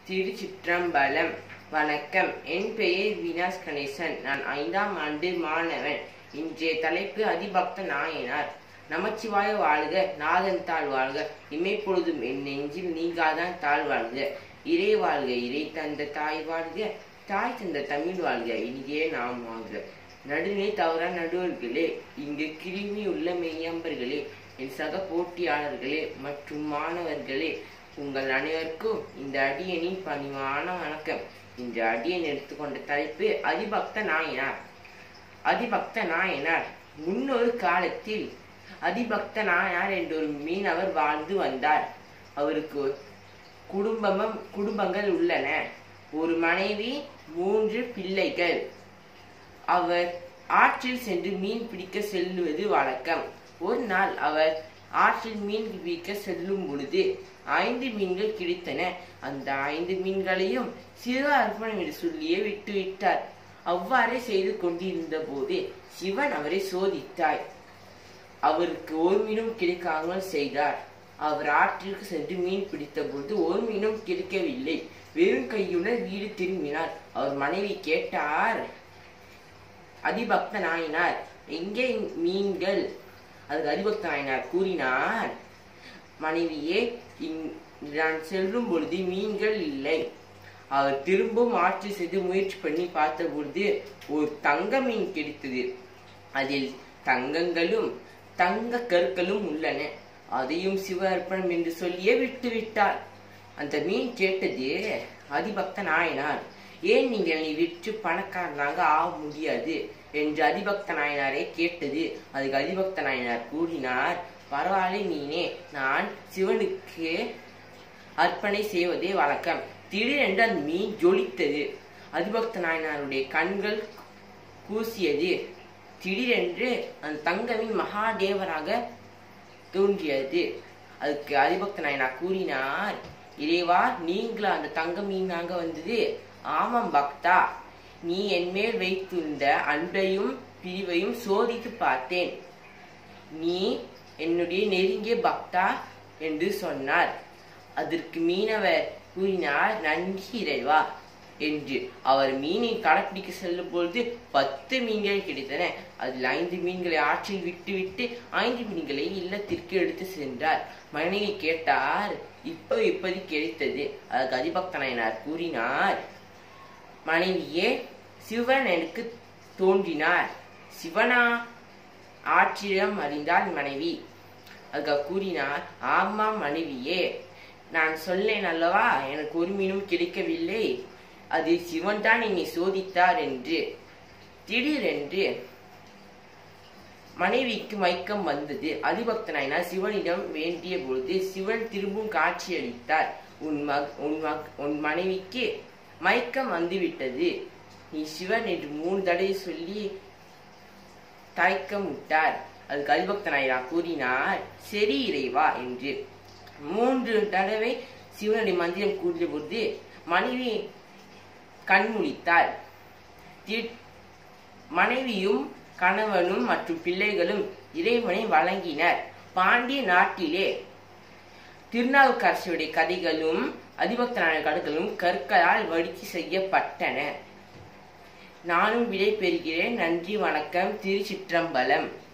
திருச்சிற்றம்பலம் வணக்கம் என் பெயர் வினாஸ் கணேசன் நான் ஐந்தாம் ஆண்டு மாணவன் இன்றைய தலைப்பு அதிபக்த நாயனார் நமச்சிவாய வாழ்க நாதன் தாழ் வாழ்க இமைப்பொழுதும் என் நெஞ்சில் நீங்காதான் தாழ் வாழ்க இறை வாழ்க இறை தந்த தாய் வாழ்க தாய் தந்த தமிழ் வாழ்க இனியே நாம் வாழ்க நடுநிலை தவறா நடுவர்களே இங்கு கிருமி உள்ள மெய்யம்பர்களே என் சக போட்டியாளர்களே மற்றும் மாணவர்களே உங்கள் அனைவருக்கும் இந்த அடியனின் பணிவான வணக்கம் இந்த அடியன் எடுத்துக்கொண்ட தலைப்பு அதிபக்த நாயனார் அதிபக்த நாயனார் முன்னொரு காலத்தில் அதிபக்த நாயனார் என்ற ஒரு மீனவர் வாழ்ந்து வந்தார் அவருக்கு குடும்பமும் குடும்பங்கள் உள்ளன ஒரு மனைவி மூன்று பிள்ளைகள் அவர் ஆற்றில் சென்று மீன் பிடிக்க செல்லுவது வழக்கம் ஒரு நாள் அவர் ஆற்றில் மீன் பிடிக்க செல்லும் பொழுது ஐந்து மீன்கள் கிடைத்தன அந்த ஐந்து மீன்களையும் சிறு அர்ப்பணம் என்று சொல்லியே விட்டு விட்டார் அவ்வாறே செய்து கொண்டிருந்த போது சிவன் அவரை சோதித்தாய் அவருக்கு ஒரு மீனும் கிடைக்காமல் செய்தார் அவர் ஆற்றிற்கு சென்று மீன் பிடித்த பொழுது ஒரு மீனும் கிடைக்கவில்லை வெறும் கையுடன் வீடு திரும்பினார் அவர் மனைவி கேட்டார் அதிபக்த நாயனார் எங்கே மீன்கள் அதுக்கு அதிபக்த நாயனார் கூறினார் மனைவியே இங்- நான் செல்லும் பொழுது மீன்கள் இல்லை அவர் திரும்பவும் ஆட்சி செய்து முயற்சி பண்ணி பார்த்த பொழுது ஒரு தங்க மீன் கிடைத்தது அதில் தங்கங்களும் தங்க கற்களும் உள்ளன அதையும் சிவ அர்ப்பணம் என்று சொல்லியே விட்டு விட்டார் அந்த மீன் கேட்டது அதிபக்த நாயனார் ஏன் நீங்கள் நீ விற்று பணக்காரனாக ஆக முடியாது என்று அதிபக்த நாயனாரே கேட்டது அதுக்கு அதிபக்த நாயனார் கூறினார் பரவாயில்லை மீனே நான் சிவனுக்கு அர்ப்பணை செய்வதே வழக்கம் திடீரென்று அந்த மீன் ஜொலித்தது அதிபக்த நாயனாருடைய கண்கள் கூசியது திடீரென்று அந்த தங்கமின் மகாதேவராக தோன்றியது அதுக்கு அதிபக்த நாயனார் கூறினார் இறைவா நீங்களா அந்த தங்க மீனாக வந்தது ஆமாம் பக்தா நீ என்மேல் வைத்துள்ள அன்பையும் பிரிவையும் சோதித்து பார்த்தேன் நீ என்னுடைய நெருங்கிய பக்தா என்று சொன்னார் அதற்கு மீனவர் கூறினார் நன்றி இறைவா என்று அவர் மீனை கடைப்பிடிக்க செல்லும் பொழுது பத்து மீன்கள் கிடைத்தன அதில் ஐந்து மீன்களை ஆற்றில் விட்டுவிட்டு ஐந்து மீன்களை இல்லத்திற்கு எடுத்து சென்றார் மனைவி கேட்டார் இப்போ இப்போது கிடைத்தது அதுக்கு அதிபக்த நாயனார் கூறினார் மனைவியே சிவன் எனக்கு தோன்றினார் சிவனா ஆற்றிடம் அறிந்தாள் மனைவி அதுக்கு கூறினார் ஆமாம் மனைவியே நான் சொல்லேன் அல்லவா எனக்கு ஒரு மீனும் கிடைக்கவில்லை அது சிவன் தான் என்னை சோதித்தார் என்று திடீரென்று மனைவிக்கு மயக்கம் வந்தது அதிபக்த நாயனார் சிவனிடம் வேண்டிய பொழுது சிவன் திரும்பவும் காட்சியளித்தார் உன் மக் உன் மக் உன் மனைவிக்கு மயக்கம் வந்துவிட்டது நீ சிவன் என்று மூணு தடவை சொல்லி தயக்கம் விட்டார் அதுக்கு அதிபக்த நாயனார் கூறினார் சரி இறைவா என்று மூன்று தடவை சிவனுடைய மந்திரம் கூறிய பொழுது மனைவி கண்முழித்தாள் தி- மனைவியும் கணவனும் மற்றும் பிள்ளைகளும் இறைவனை வழங்கினர் பாண்டிய நாட்டிலே திருநாவுக்கரசுடைய கதைகளும் அதிபக்தனான கதைகளும் கற்களால் வடித்து செய்யப்பட்டன நானும் விடை பெறுகிறேன் நன்றி வணக்கம் திருச்சிற்றம்பலம்